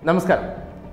നമസ്കാരം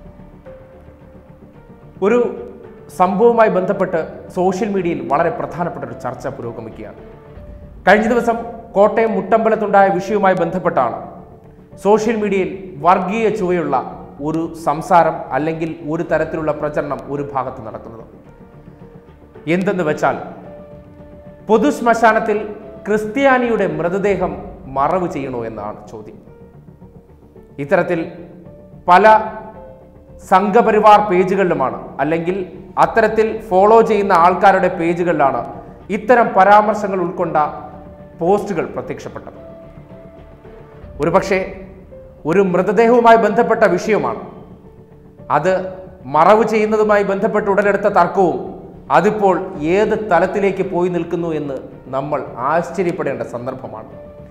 ഒരു സംഭവവുമായി ബന്ധപ്പെട്ട് സോഷ്യൽ മീഡിയയിൽ വളരെ പ്രധാനപ്പെട്ട ഒരു ചർച്ച പുരോഗമിക്കുകയാണ് കഴിഞ്ഞ ദിവസം കോട്ടയം മുട്ടമ്പലത്തുണ്ടായ വിഷയവുമായി ബന്ധപ്പെട്ടാണ് സോഷ്യൽ മീഡിയയിൽ വർഗീയ ചുവയുള്ള ഒരു സംസാരം അല്ലെങ്കിൽ ഒരു തരത്തിലുള്ള പ്രചരണം ഒരു ഭാഗത്ത് നടക്കുന്നത് എന്തെന്ന് വെച്ചാൽ പൊതു ശ്മശാനത്തിൽ ക്രിസ്ത്യാനിയുടെ മൃതദേഹം മറവ് ചെയ്യണോ എന്നാണ് ചോദ്യം ഇത്തരത്തിൽ പല സംഘപരിവാർ പേജുകളിലുമാണ് അല്ലെങ്കിൽ അത്തരത്തിൽ ഫോളോ ചെയ്യുന്ന ആൾക്കാരുടെ പേജുകളിലാണ് ഇത്തരം പരാമർശങ്ങൾ ഉൾക്കൊണ്ട പോസ്റ്റുകൾ പ്രത്യക്ഷപ്പെട്ടത് ഒരുപക്ഷെ ഒരു മൃതദേഹവുമായി ബന്ധപ്പെട്ട വിഷയമാണ് അത് മറവ് ചെയ്യുന്നതുമായി ബന്ധപ്പെട്ട് ഉടലെടുത്ത തർക്കവും അതിപ്പോൾ ഏത് തലത്തിലേക്ക് പോയി നിൽക്കുന്നു എന്ന് നമ്മൾ ആശ്ചര്യപ്പെടേണ്ട സന്ദർഭമാണ്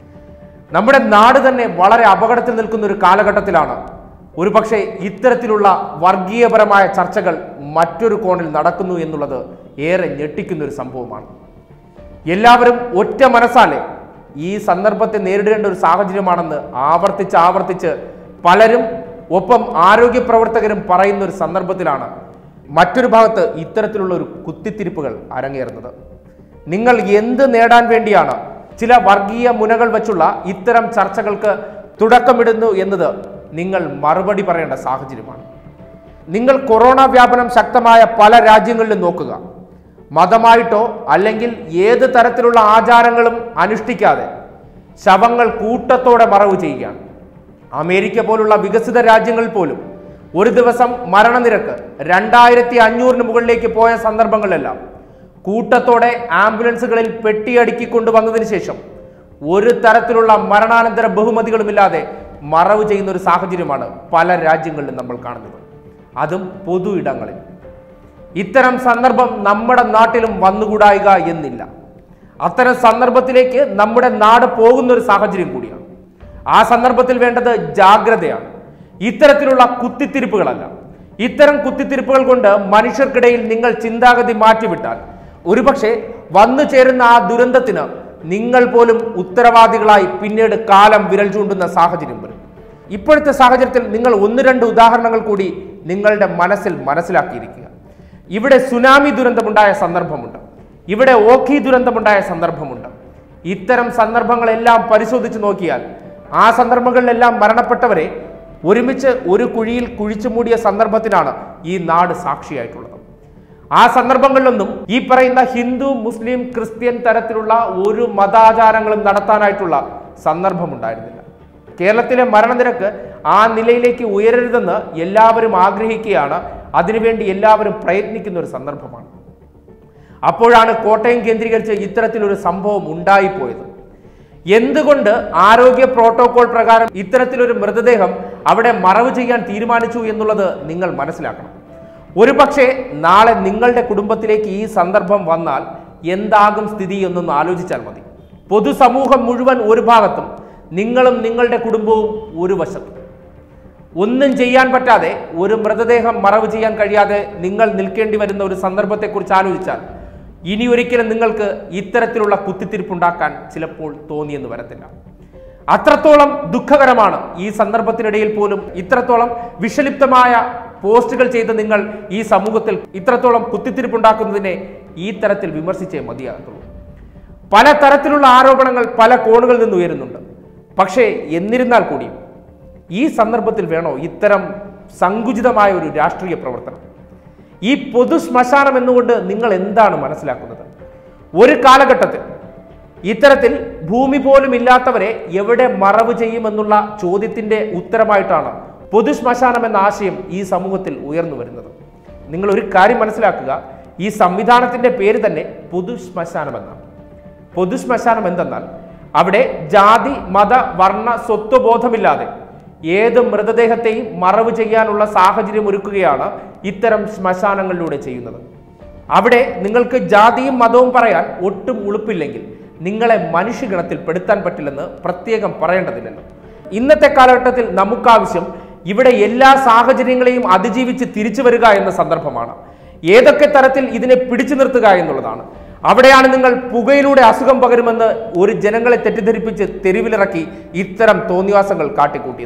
നമ്മുടെ നാട് തന്നെ വളരെ അപകടത്തിൽ നിൽക്കുന്ന ഒരു കാലഘട്ടത്തിലാണ് ഒരുപക്ഷെ ഇത്തരത്തിലുള്ള വർഗീയപരമായ ചർച്ചകൾ മറ്റൊരു കോണിൽ നടക്കുന്നു എന്നുള്ളത് ഏറെ ഞെട്ടിക്കുന്ന ഒരു സംഭവമാണ് എല്ലാവരും ഒറ്റ മനസ്സാലെ ഈ സന്ദർഭത്തെ നേരിടേണ്ട ഒരു സാഹചര്യമാണെന്ന് ആവർത്തിച്ച് ആവർത്തിച്ച് പലരും ഒപ്പം ആരോഗ്യ പ്രവർത്തകരും പറയുന്ന ഒരു സന്ദർഭത്തിലാണ് മറ്റൊരു ഭാഗത്ത് ഇത്തരത്തിലുള്ള ഒരു കുത്തിത്തിരിപ്പുകൾ അരങ്ങേറുന്നത് നിങ്ങൾ എന്ത് നേടാൻ വേണ്ടിയാണ് ചില വർഗീയ മുനകൾ വെച്ചുള്ള ഇത്തരം ചർച്ചകൾക്ക് തുടക്കമിടുന്നു എന്നത് നിങ്ങൾ മറുപടി പറയേണ്ട സാഹചര്യമാണ് നിങ്ങൾ കൊറോണ വ്യാപനം ശക്തമായ പല രാജ്യങ്ങളിലും നോക്കുക മതമായിട്ടോ അല്ലെങ്കിൽ ഏത് തരത്തിലുള്ള ആചാരങ്ങളും അനുഷ്ഠിക്കാതെ ശവങ്ങൾ കൂട്ടത്തോടെ മറവ് ചെയ്യുകയാണ് അമേരിക്ക പോലുള്ള വികസിത രാജ്യങ്ങളിൽ പോലും ഒരു ദിവസം മരണനിരക്ക് രണ്ടായിരത്തി അഞ്ഞൂറിന് മുകളിലേക്ക് പോയ സന്ദർഭങ്ങളിലെല്ലാം കൂട്ടത്തോടെ ആംബുലൻസുകളിൽ പെട്ടിയടുക്കി കൊണ്ടുവന്നതിന് ശേഷം ഒരു തരത്തിലുള്ള മരണാനന്തര ബഹുമതികളുമില്ലാതെ മറവ് ചെയ്യുന്ന ഒരു സാഹചര്യമാണ് പല രാജ്യങ്ങളിലും നമ്മൾ കാണുന്നത് അതും പൊതു ഇടങ്ങളിൽ ഇത്തരം സന്ദർഭം നമ്മുടെ നാട്ടിലും വന്നുകൂടായിക എന്നില്ല അത്തരം സന്ദർഭത്തിലേക്ക് നമ്മുടെ നാട് പോകുന്ന ഒരു സാഹചര്യം കൂടിയാണ് ആ സന്ദർഭത്തിൽ വേണ്ടത് ജാഗ്രതയാണ് ഇത്തരത്തിലുള്ള കുത്തിത്തിരിപ്പുകളല്ല ഇത്തരം കുത്തിത്തിരിപ്പുകൾ കൊണ്ട് മനുഷ്യർക്കിടയിൽ നിങ്ങൾ ചിന്താഗതി മാറ്റിവിട്ടാൽ ഒരുപക്ഷെ വന്നു ചേരുന്ന ആ ദുരന്തത്തിന് നിങ്ങൾ പോലും ഉത്തരവാദികളായി പിന്നീട് കാലം വിരൽ ചൂണ്ടുന്ന സാഹചര്യം വരും ഇപ്പോഴത്തെ സാഹചര്യത്തിൽ നിങ്ങൾ ഒന്ന് രണ്ട് ഉദാഹരണങ്ങൾ കൂടി നിങ്ങളുടെ മനസ്സിൽ മനസ്സിലാക്കിയിരിക്കുക ഇവിടെ സുനാമി ദുരന്തമുണ്ടായ സന്ദർഭമുണ്ട് ഇവിടെ ഓഖി ദുരന്തമുണ്ടായ സന്ദർഭമുണ്ട് ഇത്തരം സന്ദർഭങ്ങളെല്ലാം പരിശോധിച്ച് നോക്കിയാൽ ആ സന്ദർഭങ്ങളിലെല്ലാം മരണപ്പെട്ടവരെ ഒരുമിച്ച് ഒരു കുഴിയിൽ കുഴിച്ചു മൂടിയ സന്ദർഭത്തിനാണ് ഈ നാട് സാക്ഷിയായിട്ടുള്ളത് ആ സന്ദർഭങ്ങളിലൊന്നും ഈ പറയുന്ന ഹിന്ദു മുസ്ലിം ക്രിസ്ത്യൻ തരത്തിലുള്ള ഒരു മതാചാരങ്ങളും നടത്താനായിട്ടുള്ള സന്ദർഭമുണ്ടായിരുന്നില്ല കേരളത്തിലെ മരണനിരക്ക് ആ നിലയിലേക്ക് ഉയരരുതെന്ന് എല്ലാവരും ആഗ്രഹിക്കുകയാണ് അതിനുവേണ്ടി എല്ലാവരും പ്രയത്നിക്കുന്ന ഒരു സന്ദർഭമാണ് അപ്പോഴാണ് കോട്ടയം കേന്ദ്രീകരിച്ച് ഇത്തരത്തിലൊരു സംഭവം ഉണ്ടായിപ്പോയത് എന്തുകൊണ്ട് ആരോഗ്യ പ്രോട്ടോകോൾ പ്രകാരം ഇത്തരത്തിലൊരു മൃതദേഹം അവിടെ മറവ് ചെയ്യാൻ തീരുമാനിച്ചു എന്നുള്ളത് നിങ്ങൾ മനസ്സിലാക്കണം ഒരു പക്ഷേ നാളെ നിങ്ങളുടെ കുടുംബത്തിലേക്ക് ഈ സന്ദർഭം വന്നാൽ എന്താകും സ്ഥിതി എന്നൊന്ന് ആലോചിച്ചാൽ മതി പൊതുസമൂഹം മുഴുവൻ ഒരു ഭാഗത്തും നിങ്ങളും നിങ്ങളുടെ കുടുംബവും ഒരു വശത്തും ഒന്നും ചെയ്യാൻ പറ്റാതെ ഒരു മൃതദേഹം മറവ് ചെയ്യാൻ കഴിയാതെ നിങ്ങൾ നിൽക്കേണ്ടി വരുന്ന ഒരു സന്ദർഭത്തെക്കുറിച്ച് ആലോചിച്ചാൽ ഇനി ഒരിക്കലും നിങ്ങൾക്ക് ഇത്തരത്തിലുള്ള കുത്തിത്തിരിപ്പുണ്ടാക്കാൻ ചിലപ്പോൾ തോന്നിയെന്ന് വരത്തില്ല അത്രത്തോളം ദുഃഖകരമാണ് ഈ സന്ദർഭത്തിനിടയിൽ പോലും ഇത്രത്തോളം വിഷലിപ്തമായ പോസ്റ്റുകൾ ചെയ്ത് നിങ്ങൾ ഈ സമൂഹത്തിൽ ഇത്രത്തോളം കുത്തിത്തിരിപ്പുണ്ടാക്കുന്നതിനെ ഈ തരത്തിൽ വിമർശിച്ചേ മതിയാകത്തുള്ളൂ പല തരത്തിലുള്ള ആരോപണങ്ങൾ പല കോണുകളിൽ നിന്ന് ഉയരുന്നുണ്ട് പക്ഷേ എന്നിരുന്നാൽ കൂടിയും ഈ സന്ദർഭത്തിൽ വേണോ ഇത്തരം സങ്കുചിതമായ ഒരു രാഷ്ട്രീയ പ്രവർത്തനം ഈ പൊതു ശ്മശാനം എന്നുകൊണ്ട് നിങ്ങൾ എന്താണ് മനസ്സിലാക്കുന്നത് ഒരു കാലഘട്ടത്തിൽ ഇത്തരത്തിൽ ഭൂമി പോലും ഇല്ലാത്തവരെ എവിടെ മറവ് ചെയ്യുമെന്നുള്ള ചോദ്യത്തിന്റെ ഉത്തരമായിട്ടാണ് പൊതു ശ്മശാനം എന്ന ആശയം ഈ സമൂഹത്തിൽ ഉയർന്നു വരുന്നത് നിങ്ങൾ ഒരു കാര്യം മനസ്സിലാക്കുക ഈ സംവിധാനത്തിന്റെ പേര് തന്നെ പൊതു ശ്മശാനം എന്നാണ് പൊതു ശ്മശാനം എന്തെന്നാൽ അവിടെ ജാതി മത വർണ്ണ സ്വത്വബോധമില്ലാതെ ഏത് മൃതദേഹത്തെയും മറവ് ചെയ്യാനുള്ള സാഹചര്യം ഒരുക്കുകയാണ് ഇത്തരം ശ്മശാനങ്ങളിലൂടെ ചെയ്യുന്നത് അവിടെ നിങ്ങൾക്ക് ജാതിയും മതവും പറയാൻ ഒട്ടും ഉളുപ്പില്ലെങ്കിൽ നിങ്ങളെ മനുഷ്യഗണത്തിൽ പെടുത്താൻ പറ്റില്ലെന്ന് പ്രത്യേകം പറയേണ്ടതില്ലല്ലോ ഇന്നത്തെ കാലഘട്ടത്തിൽ നമുക്കാവശ്യം ഇവിടെ എല്ലാ സാഹചര്യങ്ങളെയും അതിജീവിച്ച് തിരിച്ചു വരിക എന്ന സന്ദർഭമാണ് ഏതൊക്കെ തരത്തിൽ ഇതിനെ പിടിച്ചു നിർത്തുക എന്നുള്ളതാണ് അവിടെയാണ് നിങ്ങൾ പുകയിലൂടെ അസുഖം പകരുമെന്ന് ഒരു ജനങ്ങളെ തെറ്റിദ്ധരിപ്പിച്ച് തെരുവിലിറക്കി ഇത്തരം തോന്നിവാസങ്ങൾ കാട്ടിക്കൂട്ടിയത്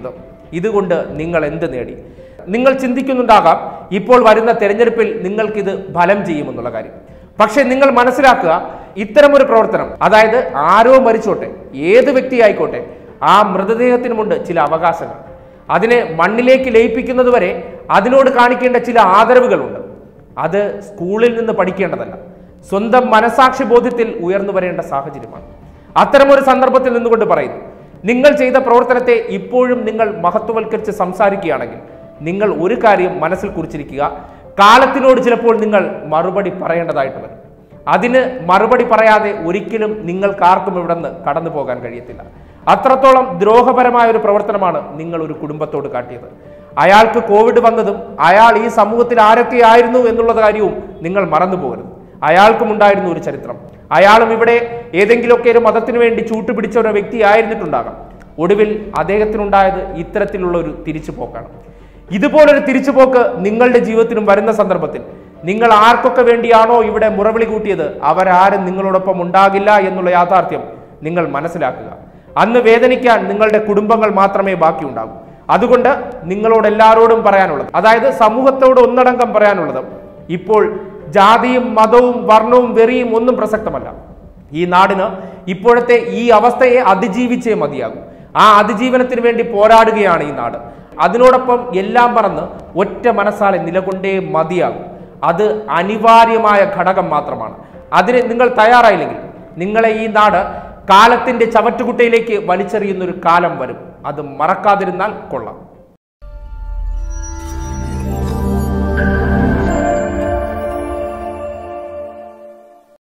ഇതുകൊണ്ട് നിങ്ങൾ എന്ത് നേടി നിങ്ങൾ ചിന്തിക്കുന്നുണ്ടാകാം ഇപ്പോൾ വരുന്ന തെരഞ്ഞെടുപ്പിൽ നിങ്ങൾക്കിത് ഫലം ചെയ്യുമെന്നുള്ള കാര്യം പക്ഷേ നിങ്ങൾ മനസ്സിലാക്കുക ഇത്തരമൊരു പ്രവർത്തനം അതായത് ആരോ മരിച്ചോട്ടെ ഏത് വ്യക്തി ആയിക്കോട്ടെ ആ മൃതദേഹത്തിനുമുണ്ട് ചില അവകാശങ്ങൾ അതിനെ മണ്ണിലേക്ക് ലയിപ്പിക്കുന്നത് വരെ അതിനോട് കാണിക്കേണ്ട ചില ആദരവുകളുണ്ട് അത് സ്കൂളിൽ നിന്ന് പഠിക്കേണ്ടതല്ല സ്വന്തം മനസാക്ഷി ബോധ്യത്തിൽ ഉയർന്നു വരേണ്ട സാഹചര്യമാണ് അത്തരമൊരു സന്ദർഭത്തിൽ നിന്നുകൊണ്ട് പറയുന്നു നിങ്ങൾ ചെയ്ത പ്രവർത്തനത്തെ ഇപ്പോഴും നിങ്ങൾ മഹത്വവൽക്കരിച്ച് സംസാരിക്കുകയാണെങ്കിൽ നിങ്ങൾ ഒരു കാര്യം മനസ്സിൽ കുറിച്ചിരിക്കുക കാലത്തിനോട് ചിലപ്പോൾ നിങ്ങൾ മറുപടി പറയേണ്ടതായിട്ട് വരും അതിന് മറുപടി പറയാതെ ഒരിക്കലും നിങ്ങൾക്കാർക്കും ഇവിടെ നിന്ന് കടന്നു പോകാൻ കഴിയത്തില്ല അത്രത്തോളം ദ്രോഹപരമായ ഒരു പ്രവർത്തനമാണ് നിങ്ങൾ ഒരു കുടുംബത്തോട് കാട്ടിയത് അയാൾക്ക് കോവിഡ് വന്നതും അയാൾ ഈ സമൂഹത്തിൽ ആരൊക്കെയായിരുന്നു എന്നുള്ള കാര്യവും നിങ്ങൾ മറന്നു പോകരുത് അയാൾക്കും ഉണ്ടായിരുന്നു ഒരു ചരിത്രം അയാളും ഇവിടെ ഏതെങ്കിലുമൊക്കെ ഒരു മതത്തിന് വേണ്ടി ചൂട്ടുപിടിച്ച ഒരു വ്യക്തി ആയിരുന്നിട്ടുണ്ടാകാം ഒടുവിൽ അദ്ദേഹത്തിനുണ്ടായത് ഇത്തരത്തിലുള്ള ഒരു തിരിച്ചുപോക്കാണ് ഇതുപോലൊരു തിരിച്ചുപോക്ക് നിങ്ങളുടെ ജീവിതത്തിലും വരുന്ന സന്ദർഭത്തിൽ നിങ്ങൾ ആർക്കൊക്കെ വേണ്ടിയാണോ ഇവിടെ മുറവിളി കൂട്ടിയത് അവരാരും നിങ്ങളോടൊപ്പം ഉണ്ടാകില്ല എന്നുള്ള യാഥാർത്ഥ്യം നിങ്ങൾ മനസ്സിലാക്കുക അന്ന് വേദനിക്കാൻ നിങ്ങളുടെ കുടുംബങ്ങൾ മാത്രമേ ബാക്കിയുണ്ടാകൂ അതുകൊണ്ട് നിങ്ങളോട് എല്ലാവരോടും പറയാനുള്ളത് അതായത് സമൂഹത്തോട് ഒന്നടങ്കം പറയാനുള്ളത് ഇപ്പോൾ ജാതിയും മതവും വർണ്ണവും വെറിയും ഒന്നും പ്രസക്തമല്ല ഈ നാടിന് ഇപ്പോഴത്തെ ഈ അവസ്ഥയെ അതിജീവിച്ചേ മതിയാകും ആ അതിജീവനത്തിന് വേണ്ടി പോരാടുകയാണ് ഈ നാട് അതിനോടൊപ്പം എല്ലാം പറന്ന് ഒറ്റ മനസ്സാലെ നിലകൊണ്ടേ മതിയാകും അത് അനിവാര്യമായ ഘടകം മാത്രമാണ് അതിന് നിങ്ങൾ തയ്യാറായില്ലെങ്കിൽ നിങ്ങളെ ഈ നാട് കാലത്തിന്റെ ചവറ്റുകുട്ടയിലേക്ക് വലിച്ചെറിയുന്ന ഒരു കാലം വരും അത് മറക്കാതിരുന്നാൽ കൊള്ളാം